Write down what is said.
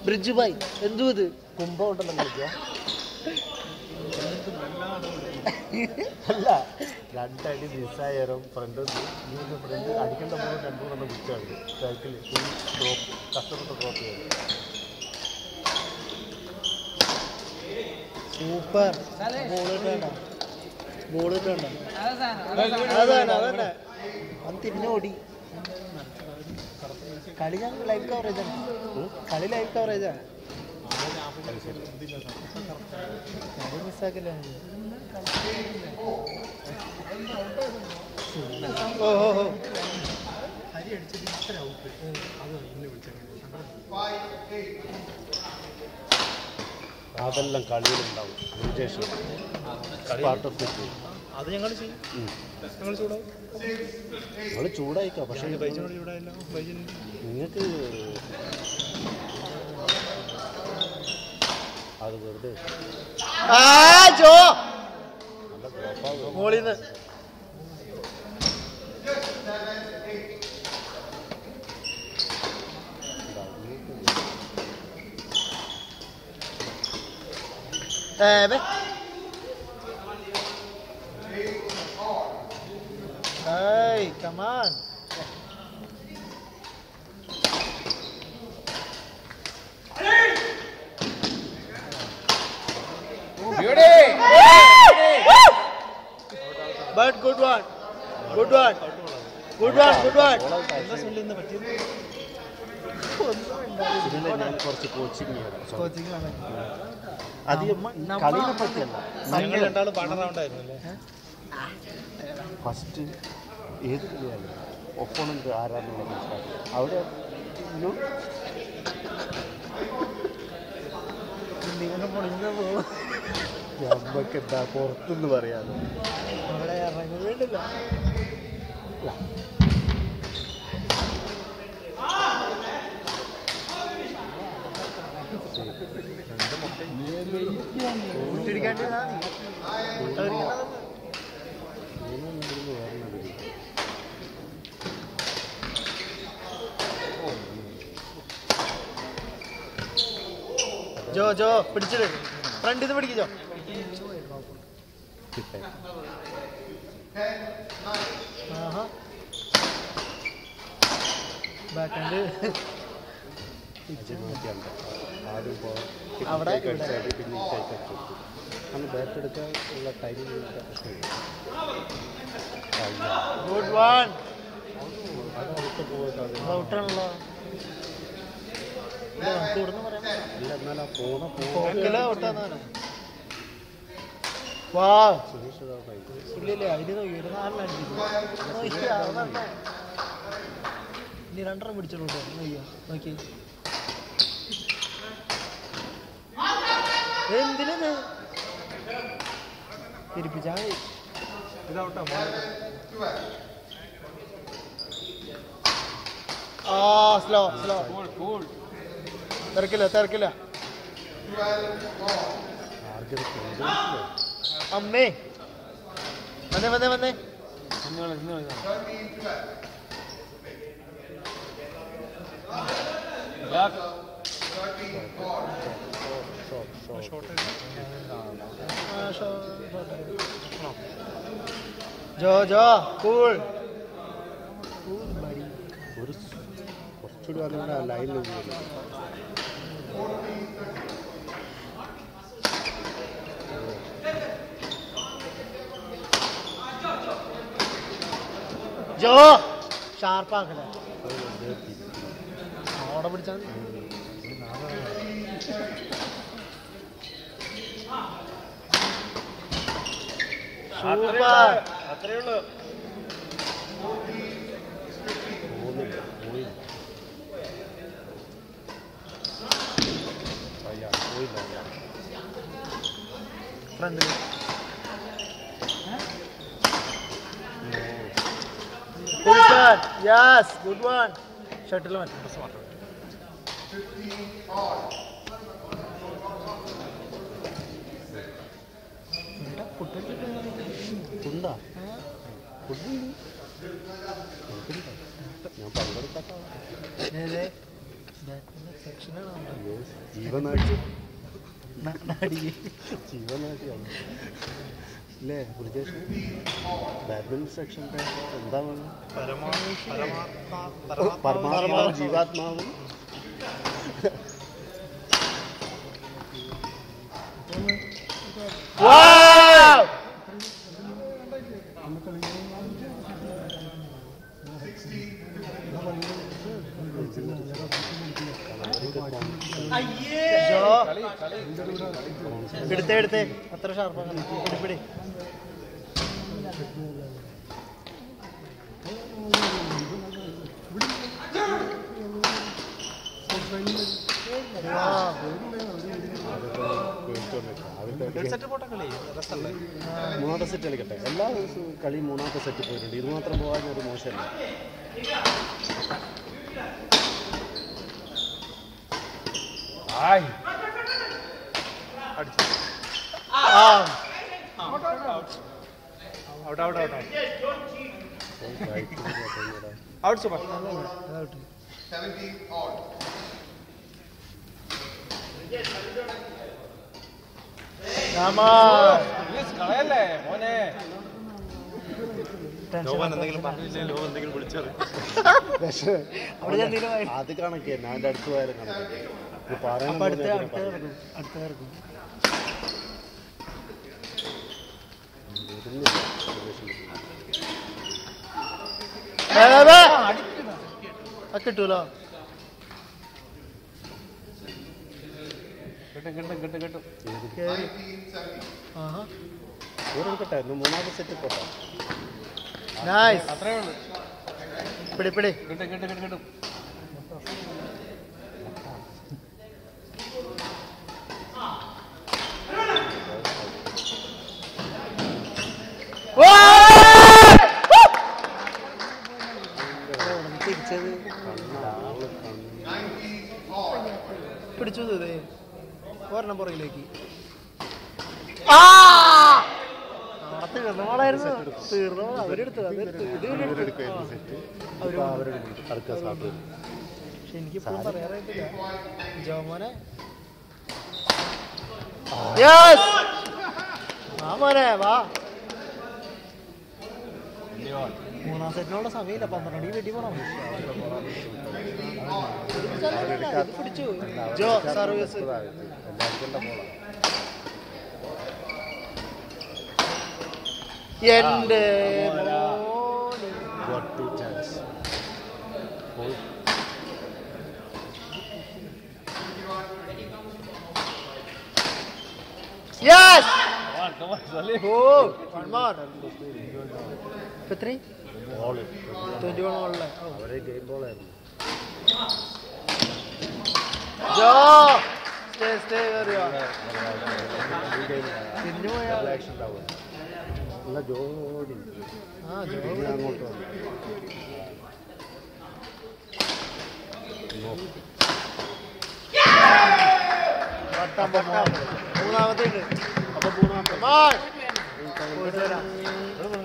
Bridge by എന്തു ഇത് കുംഭം ഉണ്ടല്ലോ കളിക്കുക അല്ല രണ്ടടി മിസ്സായാലും ഫ്രണ്ട് ഫ്രണ്ട് അടിക്കേണ്ട പോലെ രണ്ടു മൂന്നെണ്ണം വിറ്റാണ് ബാക്കിൽ ഡ്രോപ്പ് കഷ്ടപ്പെട്ട് ഡ്രോപ്പ് ചെയ്തു സൂപ്പർ ബോൾ ഇട്ടണ്ട ബോൾ ഇട്ടണ്ട അതാണ് അതന്നെ അത് തിരിഞ്ഞോടി കളി ഞാൻ ലൈവ് കവറേജ് ആണ് കളി ലൈവ് കവറേജ് ആണ് കളി മിസ്സാക്കില്ല ഓ ഓ ഓ അതെല്ലാം കളിയിലുണ്ടാവും അതിനുശേഷം പാർട്ട് ഓഫ് ദി അത് ഞങ്ങൾ ചെയ്യും ഞങ്ങൾ ചൂടാവും നിങ്ങൾ ചൂടായിക്കോ പക്ഷേ ബൈജിനോട് ചൂടായല്ലോ ബൈജിന് നിങ്ങൾക്ക് അത് വെറുതെ ആ ജോ നല്ല ഡ്രോപ്പാകും മോളിന്ന് ഏ ബേ Hey, come on. But good one. Good one. Good one. Good one. ഇന്ന് പറ്റിയത് ഇതിലെ ഞാൻ കുറച്ച് കോച്ചിങ് കോച്ചിങ് ആണ് അധികം നമ്മ- കളിനെ പറ്റിയല്ല ഞങ്ങൾ രണ്ടാളും പാർട്ണർ ഉണ്ടായിരുന്നല്ലേ ഫസ്റ്റ് ഏത് കളിയായാലും ഒപ്പോണന്റ് ആരാണെന്ന് മനസ്സിലാക്കും അവിടെ ഒരു നിങ്ങൾ പൊളിഞ്ഞു പോകും നമുക്ക് എന്താ പുറത്തുനിന്ന് പറയാതെ അവിടെ ഇറങ്ങി വേണ്ടില്ല മുട്ടിടിക്കാണ്ടിരുന്നാ മതി. മുട്ട കടിക്കണത് മൂന്നും ഇവിടുന്ന് വരണത് ജോ ജോ പിടിച്ചിട് ഫ്രണ്ട് ഇത് പിടിക്കോ കിട്ടാൻ ആഹാ ബാക്ക് ഹാൻഡ് അത് മാറ്റിയാണ് ആദ്യം പോ- അവിടെ ഇട്ടേക്ക് അടിച്ചാല് പിന്നെ ഇട്ടേക്ക് അടിച്ചു കൊടുക്കും. അന്ന് ബാറ്റ് എടുക്കാൻ ഉള്ള ടൈമിംഗ് പ്രശ്നമില്ല ഗുഡ് വൺ അത് അടുത്ത് പോയിട്ട് അത് ഔട്ടാണല്ലോ ഇല്ല നമുക്ക് ഇവിടുന്ന് പറയാൻ ഇല്ല എന്നാൽ ആ പോണ പോ പോക്കല് ഔട്ടാന്നാണ് വാ സുരേഷ് ഇതായി ഇല്ലില്ല അതിന് നോക്കി ഒരു നാലിനടിച്ചു ഇനി രണ്ടെണ്ണം പിടിച്ചോളൂ കേട്ടോ നോക്കിയോ നോക്കി എന്തിനാ തിരിപ്പിച്ചാ മതി ഇതൗട്ടാ ആ സ്ലോ സ്ലോ തിരക്കില്ല തിരക്കില്ല ആർക്കും അമ്മേ വന്നേ വന്നേ വന്നേ ആ, ഷോ- shot. Jo Jo cool cool buddy ഒരു സ് കുറച്ചുകൂടി വന്നിട്ട് ആ ലൈനിൽ പോകുന്നു ജോ ഷാർപ്പാക്കല അവിടെ പിടിച്ചാൽ സൂപ്പർ അത്രേ ഉള്ളൂ പോകുന്നില്ല പോയില്ല അയ്യാ പോയില്ല അയ്യാ ഫ്രണ്ടിൽ Good one. Yes, good one. Shuttle one. എന്താ ഫുഡ് ഉണ്ടാ ഫുഡുണ്ട് ഞാൻ പങ്കെടുക്കാത്ത ഏത് ജീവനാട്ടി ജീവനാട്ടിയാണ് അല്ലേ ബ്രിജേഷ് ബാഡ്മിൻ്റൺ സെക്ഷൻ്റെ എന്താണ് പരമാ പരമാത്മാ പരമാത്മാവും ജീവാത്മാവും Wow! ജോ എടുത്തേ എടുത്തേ അത്ര ഷാർപ്പാണ് പിടി പിടി സെറ്റ് പോട്ടെ കളി രസമല്ലേ മൂന്നാമത്തെ സെറ്റ് കളിക്കട്ടെ എല്ലാ ദിവസവും കളി മൂന്നാമത്തെ സെറ്റ് പോയിട്ടുണ്ട് ഇത് മാത്രം പോകാൻ ഒരു മോശമല്ല ആ out out out out super കളയല്ലേ മോനെ ലോകൻ എന്തെങ്കിലും പറഞ്ഞില്ലേ ലോകൻ എന്തെങ്കിലും വിളിച്ചത് പക്ഷേ അവിടെ ഞാൻ തീരുമാനം. അത് കണക്ക് തന്നെ അവൻ്റെ അടുത്ത് പോയാലും കണക്ക് ഇത് പറയാൻ അപ്പൊ അടുത്ത പോകുന്ന അടുത്ത കാര്യം ഇറക്കും അടുത്ത ഇറക്കും വരുന്നില്ല ബ്രിജേഷിൻ്റെ team. വേ, വേ, വേ. അത് കിട്ടൂലോ കിട്ടും കിട്ടും കിട്ടും കിട്ടും കേറി ആഹാ ഇവരെടുക്കട്ടെ ഇന്ന് മൂന്നാമത്തെ സെറ്റ് പോട്ടെ നൈസ് അത്രേ ഉള്ളൂ പിടി പിടി കിട്ടും കിട്ടും കിട്ടും കിട്ടും തിരിച്ചത് കണ്ണാള് കണ്ണ് പിടിച്ചു ഇതേ ഒരെണ്ണം പുറകിലേക്ക് തീർന്നോളായിരുന്നു തീർന്നോ അവരെടുത്തു അവരെടുത്തു ഇത് ഇവരെടുത്തു ഇവരെടുക്കുമായിരുന്നു സെറ്റ് ഇപ്പൊ അവരെടുക്കും അടുത്ത സ്റ്റാർട്ട് ചെയ്തു പക്ഷെ എനിക്കിപ്പോഴും പറയാറായിട്ടില്ല ജോമോനെ യെസ് വാ മോനെ വാ മൂന്നാം സെറ്റിനുള്ള സമയമില്ല പന്ത്രണ്ട് മണിക്ക് വീട്ടിൽ പോണം ഇത് പിടിച്ചു ജോ സർവീസ് എല്ലാവർക്കും ബോളാണ് എന്റെ മോനെ. Got two chance. Hold. Yes! Oh, one more. ഇപ്പൊ എത്രയായി? Ball. 21 ഉള്ളെ. ഓ. അവരെ ഗെയിം ബോളായിരുന്നു ജോ സ്റ്റേ സ്റ്റേ കയറിയോ ഈ ഗെയിം തിരിഞ്ഞു പോയാ ആക്ഷൻ ഉണ്ടാവും നല്ല ജോഡി ആ ജോ ഇനി അങ്ങോട്ട് വന്നു നോ. വട്ടം പൊക്കം. മൂന്നാമത്തെ ഉണ്ട് അപ്പൊ മൂന്നാമത്തെ Come on. പോയിട്ട് വരാം